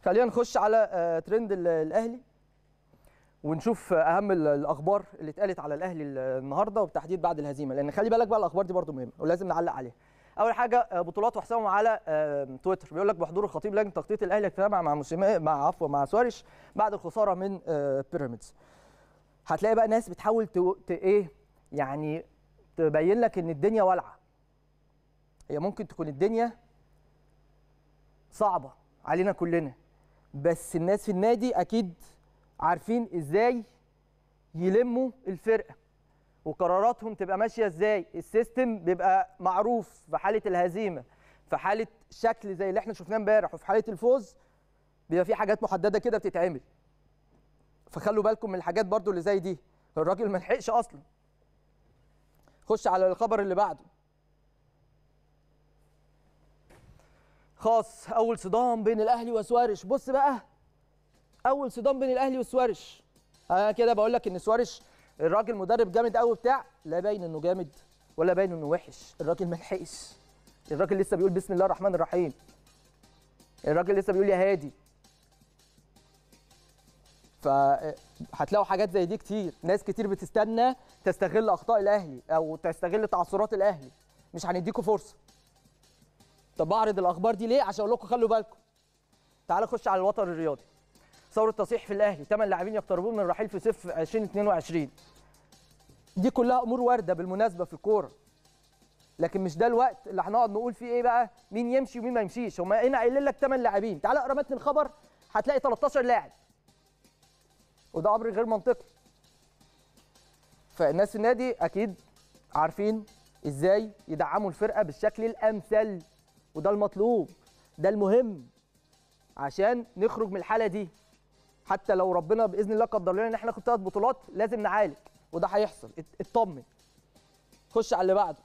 خلينا نخش على آه، ترند ال- الاهلي ونشوف آه، اهم ال- الاخبار اللي اتقالت على الاهلي ال- النهارده وبالتحديد بعد الهزيمه لان خلي بالك بقى الاخبار دي برضو مهمه ولازم نعلق عليها اول حاجه آه، بطولات وحسابهم على آه، تويتر بيقول لك بحضور الخطيب لجنه تخطيط الاهلي اجتمع مع موسيماني مع عفوا مع سواريش بعد الخساره من آه، بيراميدز هتلاقي بقى ناس بتحاول تو- ت ايه يعني تبين لك ان الدنيا والعه هي ممكن تكون الدنيا صعبه علينا كلنا بس الناس في النادي اكيد عارفين ازاي يلموا الفرقه وقراراتهم تبقى ماشيه ازاي السيستم بيبقى معروف في حاله الهزيمه في حاله شكل زي اللي احنا شفناه امبارح وفي حاله الفوز بيبقى في حاجات محدده كده بتتعمل فخلوا بالكم من الحاجات برضو اللي زي دي الراجل ما لحقش اصلا خش على الخبر اللي بعده خاص اول صدام بين الاهلي وسوارش بص بقى اول صدام بين الاهلي وسوارش انا كده بقول لك ان سوارش الراجل مدرب جامد قوي بتاع لا باين انه جامد ولا باين انه وحش الراجل ما لحقش الراجل لسه بيقول بسم الله الرحمن الرحيم الراجل لسه بيقول يا هادي فهتلاقوا حاجات زي دي كتير ناس كتير بتستنى تستغل اخطاء الاهلي او تستغل تعثرات الاهلي مش هنديكوا فرصه طب بعرض الاخبار دي ليه عشان اقول لكم خلوا بالكم تعالوا خش على الوتر الرياضي ثوره تصحيح في الاهلي ثمان لاعبين يقتربون من الرحيل في صيف 2022 دي كلها امور وارده بالمناسبه في الكوره لكن مش ده الوقت اللي هنقعد نقول فيه ايه بقى مين يمشي ومين ما يمشيش هم هنا قايلين لك 8 لاعبين تعال اقرا متن الخبر هتلاقي 13 لاعب وده امر غير منطقي فالناس في النادي اكيد عارفين ازاي يدعموا الفرقه بالشكل الامثل وده المطلوب ده المهم عشان نخرج من الحاله دي حتى لو ربنا باذن الله قدر لنا ان احنا ناخد ثلاث بطولات لازم نعالج وده هيحصل ات- اطمن خش على اللي بعده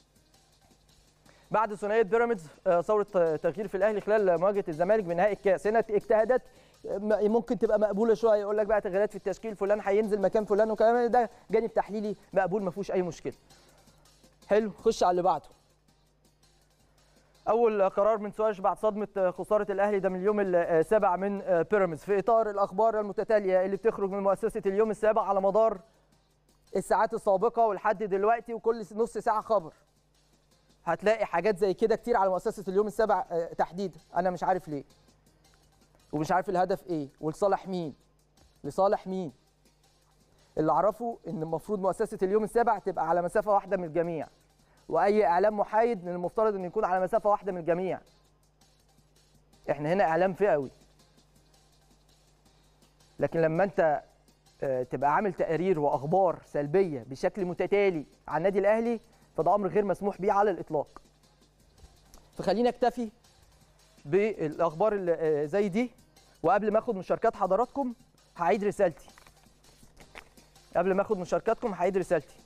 بعد ثنائيه بيراميدز آه، ثوره آه، تغيير في الاهلي خلال مواجهه الزمالك بنهائي الكاس هنا اجتهادات آه، م- ممكن تبقى مقبوله شويه يقول لك بقى تغييرات في التشكيل فلان هينزل مكان فلان وكلام ده جانب تحليلي مقبول ما فيهوش اي مشكله حلو خش على اللي بعده اول قرار من سوارش بعد صدمه خساره الاهلي ده من اليوم السابع من بيراميدز في اطار الاخبار المتتاليه اللي بتخرج من مؤسسه اليوم السابع على مدار الساعات السابقه ولحد دلوقتي وكل نص ساعه خبر هتلاقي حاجات زي كده كتير على مؤسسه اليوم السابع آه، تحديدا انا مش عارف ليه ومش عارف الهدف ايه ولصالح مين لصالح مين اللي اعرفه ان المفروض مؤسسه اليوم السابع تبقى على مسافه واحده من الجميع واي اعلام محايد من المفترض انه يكون على مسافه واحده من الجميع احنا هنا اعلام فئوي لكن لما انت آه، تبقى عامل تقارير واخبار سلبيه بشكل متتالي عن النادي الاهلي فده امر غير مسموح به على الاطلاق فخلينا اكتفي بالاخبار اللي آه، زي دي وقبل ما اخد مشاركات حضراتكم هعيد رسالتي قبل ما اخد مشاركاتكم هعيد رسالتي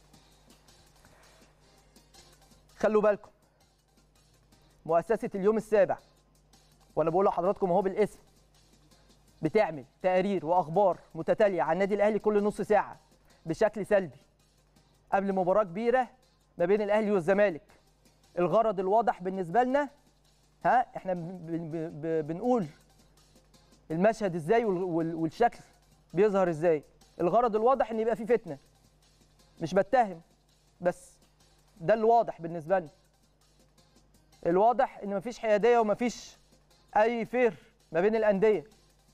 خلوا بالكم مؤسسة اليوم السابع وانا بقول لحضراتكم اهو بالاسم بتعمل تقارير واخبار متتالية عن النادي الاهلي كل نص ساعة بشكل سلبي قبل مباراة كبيرة ما بين الاهلي والزمالك الغرض الواضح بالنسبة لنا ها احنا بن- بن- ب- بنقول المشهد ازاي وال- وال- والشكل بيظهر ازاي الغرض الواضح ان يبقى في فتنة مش بتهم بس ده الواضح بالنسبه لنا الواضح ان مفيش حياديه ومفيش اي فير ما بين الانديه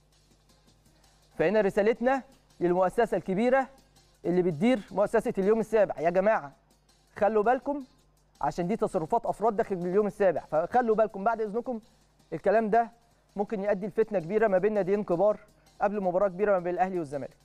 فهنا رسالتنا للمؤسسه الكبيره اللي بتدير مؤسسه اليوم السابع يا جماعه خلوا بالكم عشان دي تصرفات افراد داخل اليوم السابع فخلوا بالكم بعد اذنكم الكلام ده ممكن يؤدي لفتنه كبيره ما بين ناديين كبار قبل مباراه كبيره ما بين الاهلي والزمالك